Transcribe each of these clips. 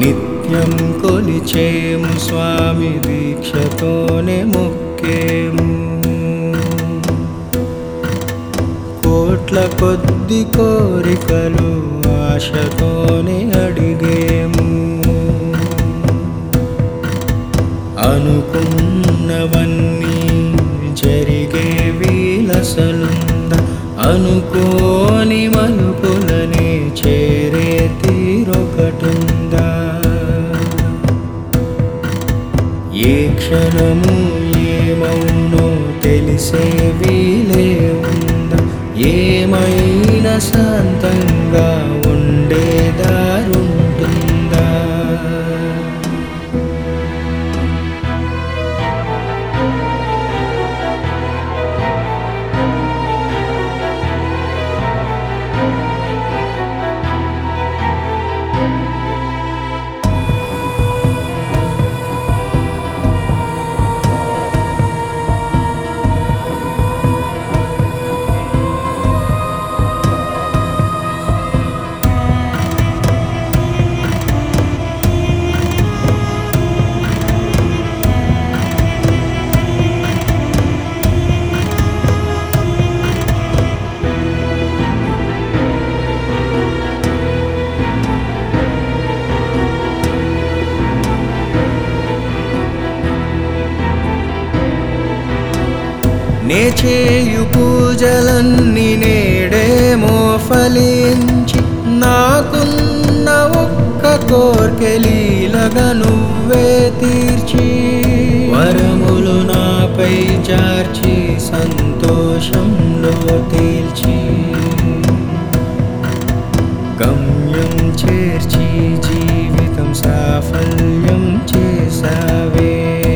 నిత్యం కొలిచేము స్వామి దీక్షతోనే మొక్కేము కోట్ల కొద్ది కోరికలు ఆశతోనే అడిగేము అనుకున్నవన్నీ జరిగే వీలసలుంద అనుకోని మలుపులనే చేరే తీరొకటుందా ఏ క్షణము ఏమవునో తెలిసే వీలే ఉందా ఏమైనా శాంతంగా ఉండే దారుంటుందా నే చేయు పూజలన్నీ నేడేమో ఫలించి నాకున్న ఒక్క కోర్కెలీలగా నువ్వే తీర్చి వరములు నాపై చార్చి సంతోషంలో తీల్చి గమ్యం చేర్చి జీవితం సాఫల్యం చేసావే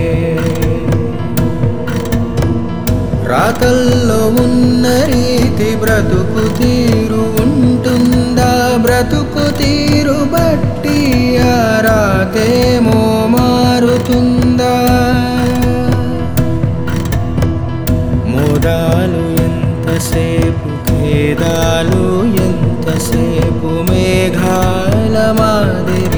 రాతల్లో ఉన్న రీతి బ్రతుకు తీరు ఉంటుందా బ్రతుకు తీరు బట్టి ఆ రాతేమో మారుతుందా మోదాలు ఎంతసేపు ఖేదాలు ఎంతసేపు మేఘాల మాదిరి